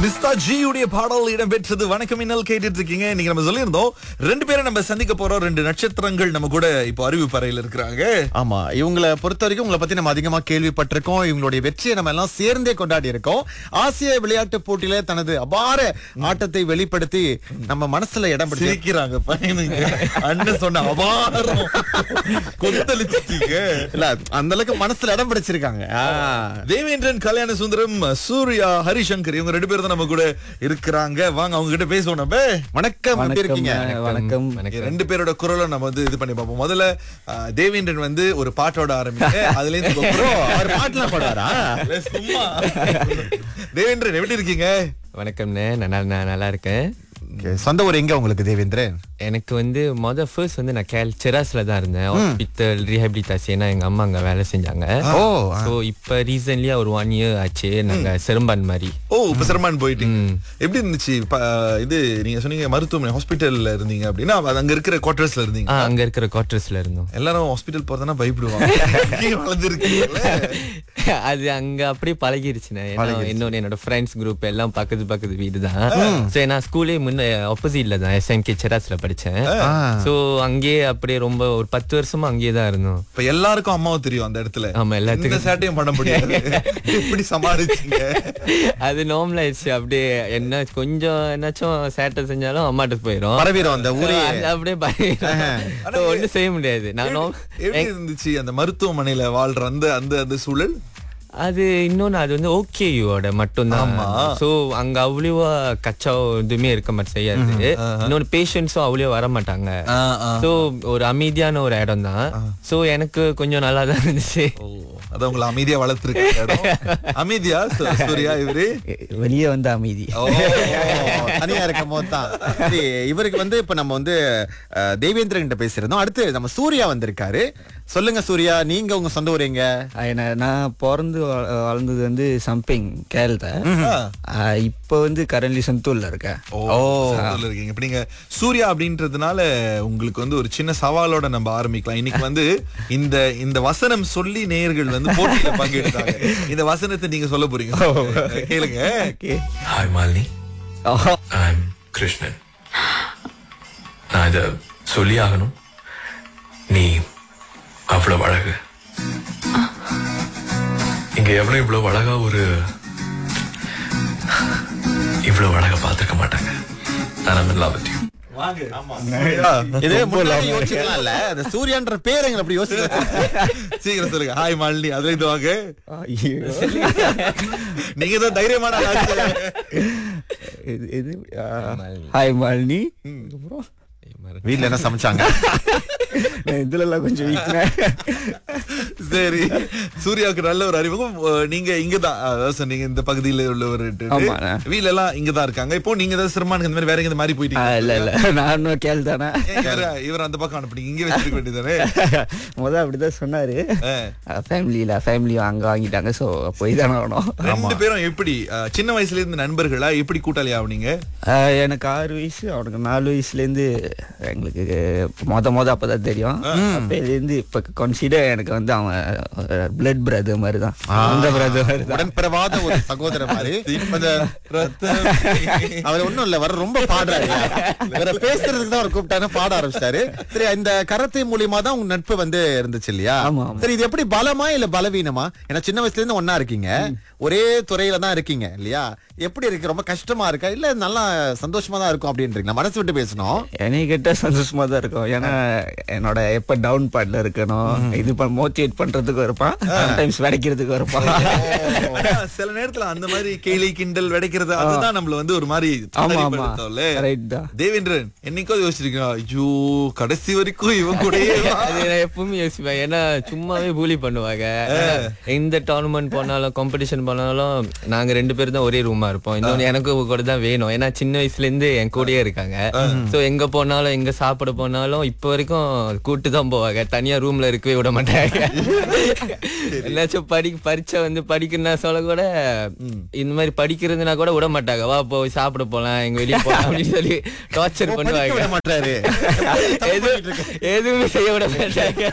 மிஸ்தா ஜியுடைய பாடல் இடம்பெற்றது வணக்கம் இன்னல் கேட்டுட்டு இருக்கீங்க இன்னைக்கு நம்ம சொல்லியிருந்தோம் ரெண்டு பேரை நம்ம சந்திக்க போறோம் ரெண்டு நட்சத்திரங்கள் நம்ம கூட இப்போ அறிவிப்பு அறையில இருக்கிறாங்க ஆமா இவங்களை பொறுத்த வரைக்கும் உங்களை பத்தி நம்ம அதிகமா கேள்விப்பட்டிருக்கோம் இவங்களுடைய வெற்றியை நம்ம எல்லாம் சேர்ந்தே கொண்டாடி இருக்கோம் ஆசிய விளையாட்டு போட்டியில தனது அபார ஆட்டத்தை வெளிப்படுத்தி நம்ம மனசுல இடம் பிடிச்சி சிரிக்கிறாங்க பையனுங்க அண்ணன் சொன்ன அபாரம் கொந்தளிச்சிட்டீங்க இல்ல அந்த அளவுக்கு மனசுல இடம் பிடிச்சிருக்காங்க ஆ. தேவேந்திரன் கல்யாண சுந்தரம் சூர்யா ஹரிசங்கர் இவங்க ரெண்டு பேரும் தான் நம்ம கூட இருக்கிறாங்க வாங்க அவங்க கிட்ட பேசுவோம் நம்ம வணக்கம் எப்படி இருக்கீங்க வணக்கம் ரெண்டு பேரோட குரலும் நம்ம வந்து இது பண்ணி பார்ப்போம் முதல்ல அஹ், தேவேந்திரன் வந்து ஒரு பாட்டோட ஆரம்பிங்க அதுல இருந்து bro, அப்புறம் அவர் பாட்டுலாம் பாடுவாரா இல்ல, சும்மா தேவேந்திரன் எப்படி இருக்கீங்க வணக்கம்ண்ணே நான் நல்லா- நான் நல்லா இருக்கேன் Okay, சொந்த ஊர் எங்க உங்களுக்கு தேவேந்திரன் எனக்கு வந்து மொதல் ஃபர்ஸ்ட் வந்து நான் கேல் செராஸ்ல தான் இருந்தேன் ஹாஸ்பிட்டல் ரீஹபிலிட்டாசி ஏன்னா எங்க அம்மா அங்க வேலை செஞ்சாங்க ஓ ஸோ இப்போ ரீசன்ட்லியா ஒரு ஒன் இயர் ஆச்சு நாங்க செரும்பான் மாதிரி ஓ இப்ப சிரமான் போயிட்டீங்க எப்படி இருந்துச்சு ப- இது நீங்க சொன்னீங்க மருத்துவமனை ஹாஸ்பிட்டல்ல இருந்தீங்க அப்படின்னா அது அங்க இருக்கிற குவார்டர்ஸ்ல இருந்தீங்க ஆ அங்க இருக்கிற குவார்டர்ஸ்ல இருந்தோம் எல்லாரும் ஹாஸ்பிட்டல் போறதுனா பயப்படுவாங்க இங்கேயே வளர்ந்துருக்கீங்கல்ல அது அங்க அப்படியே பழகிருச்சுண்ணே ஏன்னா இன்னொன்னு என்னோட ஃப்ரெண்ட்ஸ் குரூப் எல்லாம் பக்கத்து பக்கத்து வீடு தான் ஸோ நான் ஸ்கூலே முன்ன ஆப்போசிட்ல தான் எஸ்எம்கே செராஸ்ல படிச்சேன் ஸோ அங்கேயே அப்படியே ரொம்ப ஒரு பத்து வருஷமா அங்கேயே தான் இருந்தோம் இப்ப எல்லாருக்கும் அம்மாவும் தெரியும் அந்த இடத்துல ஆமா, எல்லாத்துக்கும். எந்த சேட்டையும் பண்ண முடியாது எப்படி சமாளிச்சீங்க அது நார்மல் ஆயிடுச்சு அப்படியே என்ன கொஞ்சம் என்னாச்சும் சேட்டை செஞ்சாலும் அம்மாட்ட போயிடும் பரவிடும் அந்த ஊரே So, அது அப்படியே பயம் ஒண்ணும் செய்ய முடியாது நானும் எப்படி இருந்துச்சு அந்த மருத்துவமனையில வாழ்ற அந்த அந்த அந்த சூழல் அது இன்னொன்னு அது வந்து ஓகேயோட மட்டும்தான் சோ அங்க அவ்வளவா கச்சா எதுவுமே இருக்க மாதிரி செய்யாது இன்னொன்னு பேஷண்ட்ஸும் அவ்வளோ வர மாட்டாங்க சோ ஒரு அமைதியான ஒரு இடம் தான் சோ எனக்கு கொஞ்சம் நல்லா தான் இருந்துச்சு ஓ அதான் உங்களை அமைதியா வளர்த்துருக்க அமைதியா சு- சூர்யா இவரு வெளியே வந்த அமைதி ஓ, தனியா இருக்கும் போது தான் சரி, இவருக்கு வந்து இப்ப நம்ம வந்து அஹ், தேவேந்திரன் கிட்ட பேசியிருந்தோம் அடுத்து நம்ம சூர்யா வந்திருக்காரு சொல்லுங்க சூர்யா நீங்க உங்க சொந்த ஊர் எங்க நான் நான் பிறந்து வ- வளர்ந்தது வந்து சம்பிங் கேரள இப்போ வந்து கரண்ட்லி சந்தூர்ல இருக்கேன் ஓ சந்தோஷத்துல இருக்கீங்க இப்ப நீங்க சூர்யா அப்படின்றதுனால உங்களுக்கு வந்து ஒரு சின்ன சவாலோட நம்ம ஆரம்பிக்கலாம் இன்னைக்கு வந்து இந்த இந்த வசனம் சொல்லி நேயர்கள் வந்து போட்டியில பங்கெடுத்தாங்க இந்த வசனத்தை நீங்க சொல்ல போறீங்க கேளுங்க Hi, Malini. I'm கிருஷ்ணன் நான் இதை சொல்லி ஆகணும் நீ அவ்வளவு அழகு இங்க எவ்வளவு இவ்வளவு அழகா ஒரு இவ்வளவு அழகா பார்த்திருக்க மாட்டாங்க நான் I'm in love with you. Surya, இது முன்னாடி யோசிக்கலாம்ல அந்த சூர்யான்ற பேர் எங்களை அப்படி யோசிக்க வச்சிருக்கு. சீக்கிரம் சொல்லுங்க ஹாய் மாலினி அதுல இது வாங்க நீங்க தான் தைரியமான ஆளு. இது இது ஹாய் மாலினி அப்புறம் வீட்ல என்ன சமைச்சாங்க நான் இதுலலாம் கொஞ்சம் வீக்னேன் சரி சூர்யாவுக்கு நல்ல ஒரு அறிமுகம் அஹ், நீங்க இங்கதான் அதாவது சொன்னீங்க இந்த பகுதியில உள்ளவர் ஆமாண்ணே. வீட்ல எல்லாம் இங்கதான் இருக்காங்க இப்போ நீங்க தான் சிரமானுக்கு இந்த மாதிரி வேற எங்க மாறி போயிட்டீங்க இல்ல இல்ல நானும் கேள் தானே ஏன் இவர இவர் அந்த பக்கம் அனுப்புனீங்க இங்க வச்சிருக்க வேண்டியதானே முத அப்படிதான் சொன்னாரு ஃபேமிலியில ஃபேமிலி அங்க வாங்கிட்டாங்க ஸோ போய் தானே ஆகணும் ரெண்டு பேரும் எப்படி அஹ், சின்ன வயசுல இருந்து நண்பர்களா எப்படி கூட்டாளி ஆவனீங்க ஆஹ் எனக்கு ஆறு வயசு அவனுக்கு நாலு வயசுலேருந்து எங்களுக்கு மொத மொத அப்பதான் தெரியும் அப்பையிலேருந்து இப்போ கன்சிடர் எனக்கு வந்து அவன் பிளட் பிரதர் மாதிரி தான் அந்த பிரதர் மாதிரி தான் உடன்பிறவாத ஒரு சகோதரர் மாதிரி இப்ப இந்த அவர் ஒண்ணும் இல்ல வர ரொம்ப பாடுறாரு இவரை பேசுறதுக்கு தான் அவர் கூப்பிட்டாரு பாட ஆரம்பிச்சிட்டாரு சரி இந்த கரத்தை மூலியமா தான் உங்க நட்பு வந்து இருந்துச்சு இல்லையா ஆமா, ஆமா. சரி இது எப்படி பலமா இல்ல பலவீனமா ஏன்னா சின்ன வயசுல இருந்து ஒன்னா இருக்கீங்க ஒரே துறையில தான் இருக்கீங்க இல்லையா எப்படி இருக்கு ரொம்ப கஷ்டமா இருக்கா இல்ல நல்லா சந்தோஷமா தான் இருக்கும் அப்படின்றீங்களா மனசு விட்டு பேசணும் என்னை கேட்டால் சந்தோஷமா தான் இருக்கும் ஏன்னா என்னோட எப்ப டவுன் பாட்ல இருக்கணும் இது மோட்டிவேட் பண்றதுக்கு இருப்பான் சம்டைம்ஸ் விடைக்கிறதுக்கு இருப்பான் ஆனா, சில நேரத்துல அந்த மாதிரி கேலி கிண்டல் வெடைக்கிறது அதுதான் நம்மள வந்து ஒரு மாதிரி ஆமா ஆமா தனிப்படுத்தோம்ல. ரைட் தான் தேவேந்திரன் என்னைக்கோ யோசிச்சிருக்கீங்க ஐயோ கடைசி வரைக்கும் இவன் கூடயே வா. அது நான் எப்பவுமே யோசிப்பேன் ஏன்னா சும்மாவே பூலி பண்ணுவாங்க எந்த டோர்னமெண்ட் போனாலும் காம்படிஷன் போனாலும் நாங்க ரெண்டு பேரும் தான் ஒரே ரூமா இருப்போம் இன்னொன்னு எனக்கு கூட தான் வேணும் ஏன்னா சின்ன வயசுல இருந்து என் கூடயே இருக்காங்க சோ எங்க போனாலும் எங்க சாப்பிட போனாலும் இப்ப வரைக்கும் கூட்டு தான் போவாங்க தனியா ரூம்ல இருக்கவே விட மாட்டாங்க என்னாச்சும் படி பரீட்சை வந்து படிக்கணும்னா சொல்ல கூட இந்த மாதிரி படிக்கிறதுனா கூட விட மாட்டாங்க வா போய் சாப்பிட போலாம் எங்க வெளியே போலாம் அப்படின்னு சொல்லி டார்ச்சர் படிக்க விட பண்ணுவாங்க மாட்டாரு எது- எதுவுமே செய்ய விட மாட்டாங்க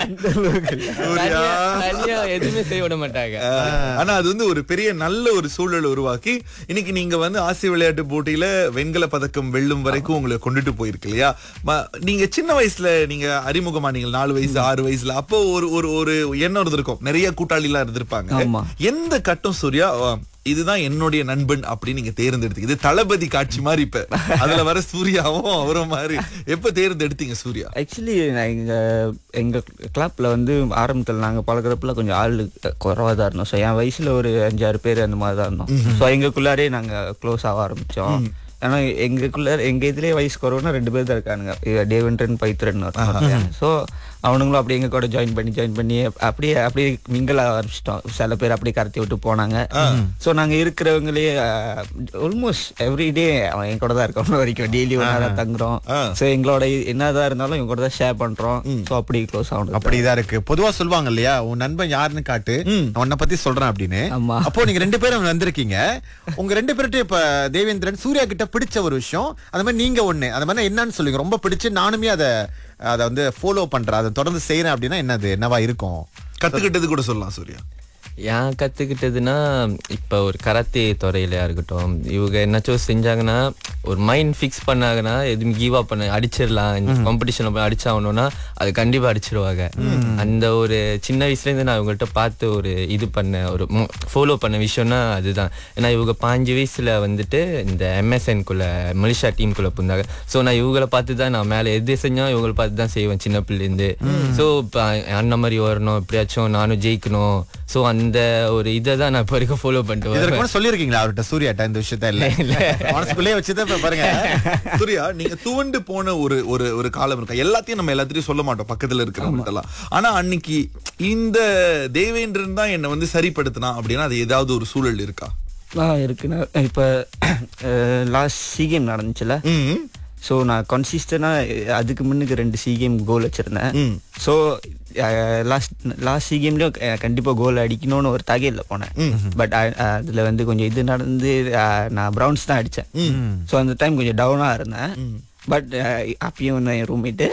சூர்யா. தனியா- தனியா எதுவுமே செய்ய விட மாட்டாங்க ஆனா அது வந்து ஒரு பெரிய நல்ல ஒரு சூழல் உருவாக்கி இன்னைக்கு நீங்க வந்து ஆசிய விளையாட்டு போட்டியில வெண்கல பதக்கம் வெல்லும் வரைக்கும் உங்களை கொண்டுட்டு போயிருக்கு இல்லையா ம- நீங்க சின்ன வயசுல நீங்க அறிமுகமானீங்க நாலு வயசு ஆறு வயசுல அப்போ ஒரு ஒரு ஒரு எண்ணம் இருந்திருக்கும் நிறைய கூட்டாளி எல்லாம் இருந்திருப்பாங்க ஆமா. எந்த கட்டம் சூர்யா அஹ், இதுதான் என்னுடைய நண்பன் அப்படின்னு நீங்க தேர்ந்தெடுத்தீங்க இது தளபதி காட்சி மாதிரி இப்ப அதுல வர சூர்யாவும் அவரும் மாதிரி எப்ப தேர்ந்தெடுத்தீங்க சூர்யா ஆக்சுவலி எங்க எங்க கிளப்ல வந்து ஆரம்பத்தில் நாங்க பழகுறப்பல கொஞ்சம் ஆள் குறவா தான் இருந்தோம் ஸோ என் வயசுல ஒரு அஞ்சாறு பேர் அந்த மாதிரி தான் இருந்தோம் ஸோ எங்களுக்குள்ளாரே நாங்க க்ளோஸ் ஆக ஆரம்பிச்சோம் ஏன்னா எங்களுக்குள்ள எங்க இதுலயே வயசு குறவுனா ரெண்டு பேர் தான் இருக்கானுங்க டேவன்ட்ரன் பைத்ரன் ஸோ அவனுங்களும் அப்படியே எங்க கூட ஜாயின் பண்ணி ஜாயின் பண்ணி அப்படியே அப்படியே மிங்கல் ஆரம்பிச்சிட்டோம் சில பேர் அப்படியே கடத்தி விட்டு போனாங்க ஸோ நாங்க இருக்கிறவங்களே ஆல்மோஸ்ட் எவ்ரிடே அவன் என் கூட தான் இருக்கோம் வரைக்கும் டெய்லி ஒன்றா தான் தங்குறோம் ஸோ எங்களோட என்னதான் இருந்தாலும் இவங்க கூட தான் ஷேர் பண்றோம் ஸோ அப்படி க்ளோஸ் ஆகணும் அப்படிதான் இருக்கு பொதுவா சொல்லுவாங்க இல்லையா உன் நண்பன் யாருன்னு காட்டு நான் உன்னை பத்தி சொல்றேன் அப்படின்னு ஆமா. அப்போ நீங்க ரெண்டு பேரும் வந்திருக்கீங்க உங்க ரெண்டு பேர்கிட்ட இப்ப தேவேந்திரன் சூர்யா கிட்ட பிடிச்ச ஒரு விஷயம் அந்த மாதிரி நீங்க ஒண்ணு அந்த மாதிரி என்னன்னு சொல்லுங்க ரொம்ப பிடிச்சு நானுமே அதை அதை வந்து ஃபாலோ பண்றேன் அதை தொடர்ந்து செய்யறேன் அப்படின்னா என்னது என்னவா இருக்கும் கத்துக்கிட்டது கூட சொல்லலாம் சூர்யா ஏன் கத்துக்கிட்டதுன்னா இப்ப ஒரு கராத்தே துறையிலயா இருக்கட்டும் இவங்க என்னாச்சும் செஞ்சாங்கன்னா ஒரு மைண்ட் ஃபிக்ஸ் பண்ணாங்கன்னா எதுவும் கிவ் அப் பண்ண அடிச்சிடலாம் காம்படிஷன்ல போய் அடிச்சாகணும்னா அது கண்டிப்பா அடிச்சிருவாங்க அந்த ஒரு சின்ன வயசுல இருந்து நான் இவங்கள்ட்ட பார்த்து ஒரு இது பண்ண ஒரு ஃபாலோ பண்ண விஷயம்னா அதுதான் ஏன்னா இவங்க பாஞ்சு வயசுல வந்துட்டு இந்த எம்எஸ்என் குள்ள மலேசியா டீம் குள்ள புந்தாங்க ஸோ நான் இவங்கள பார்த்து தான் நான் மேலே எது செஞ்சாலும் இவங்கள பார்த்து தான் செய்வேன் சின்ன பிள்ளைலேருந்து ஸோ அண்ணன் மாதிரி வரணும் எப்படியாச்சும் நானும் ஜெயிக்கணும் ஸோ அந்த ஒரு இதை தான் நான் இப்போ வரைக்கும் ஃபாலோ பண்ணிட்டு இதற்கு வருவேன் முன்னாடி சொல்லிருக்கீங்களா அவர்கிட்ட சூர்யாட்ட இந்த விஷயத்த இல்ல மனசுக்குள்ளே வச்சுதான் இப்ப பாருங்க சூர்யா நீங்க துவண்டு போன ஒரு ஒரு ஒரு காலம் இருக்கா எல்லாத்தையும் நம்ம எல்லாத்தையும் சொல்ல மாட்டோம் பக்கத்துல இருக்கிறவங்கலாம் ஆனா அன்னைக்கு இந்த தேவேந்திரன் தான் என்னை வந்து சரிப்படுத்தினா அப்படின்னா அது ஏதாவது ஒரு சூழல் இருக்கா ஆ இருக்குண்ணா இப்போ லாஸ்ட் சி கேம் நடந்துச்சுல ம் ஸோ நான் கன்சிஸ்டண்டாக அதுக்கு முன்னுக்கு ரெண்டு சி கேம் கோல் வச்சிருந்தேன் ம். ஸோ லாஸ்ட் லாஸ்ட் சி கேம்லேயும் கண்டிப்பாக கோல் அடிக்கணும்னு ஒரு தகையில் போனேன் பட் அதில் வந்து கொஞ்சம் இது நடந்து அஹ், நான் ப்ரௌன்ஸ் தான் அடித்தேன் ஸோ அந்த டைம் கொஞ்சம் டவுனாக இருந்தேன் பட் அப்பயும் வந்து என் ரூம்மேட்டு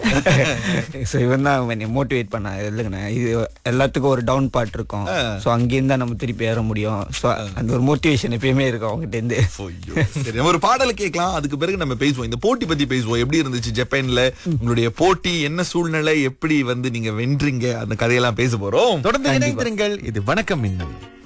ஸோ இவன் தான் என்னை மோட்டிவேட் பண்ண இல்லைங்கண்ணா இது எல்லாத்துக்கும் ஒரு டவுன் பார்ட் இருக்கும் ஸோ அங்கேருந்து தான் நம்ம திருப்பி ஏற முடியும் ஸோ அந்த ஒரு மோட்டிவேஷன் எப்பயுமே இருக்கும் அவங்ககிட்டேருந்து ஐயோ, சரி நம்ம ஒரு பாடல் கேட்கலாம் அதுக்கு பிறகு நம்ம பேசுவோம் இந்த போட்டி பத்தி பேசுவோம் எப்படி இருந்துச்சு ஜப்பான்ல உங்களுடைய போட்டி என்ன சூழ்நிலை எப்படி வந்து நீங்க வென்றீங்க அந்த கதையெல்லாம் பேச போறோம் தொடர்ந்து இணைந்திருங்கள் இது வணக்கம் மின்னல்